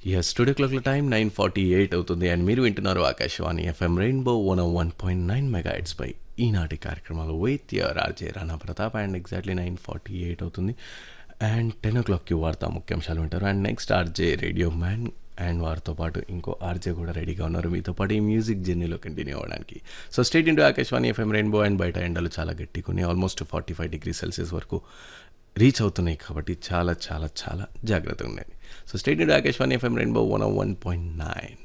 yes studio క్లాక్ల time nine forty eight అవుతుంది and మీరు వింటున్నారు Akashvani FM Rainbow one one point nine mega పై ఈనాటి కార్యక్రమాలు with your RJ Rana Pratap and exactly nine forty eight అవుతుంది అండ్ టెన్ ఓ క్లాక్కి వార్తా ముఖ్యాంశాలు వింటారు and next RJ Radio Man and వారితో పాటు ఇంకో ఆర్జే కూడా రెడీగా ఉన్నారు మీతో పాటు ఈ మ్యూజిక్ జర్నీలో కంటిన్యూ అవ్వడానికి so stay tuned into Akashvani FM Rainbow and బయట ఎండలు చాలా గట్టికొని almost forty five degree Celsius వరకు రీచ్ అవుతున్నాయి కాబట్టి చాలా చాలా చాలా జాగ్రత్తగా ఉండండి so stay tuned into Akashvani FM Rainbow one one point nine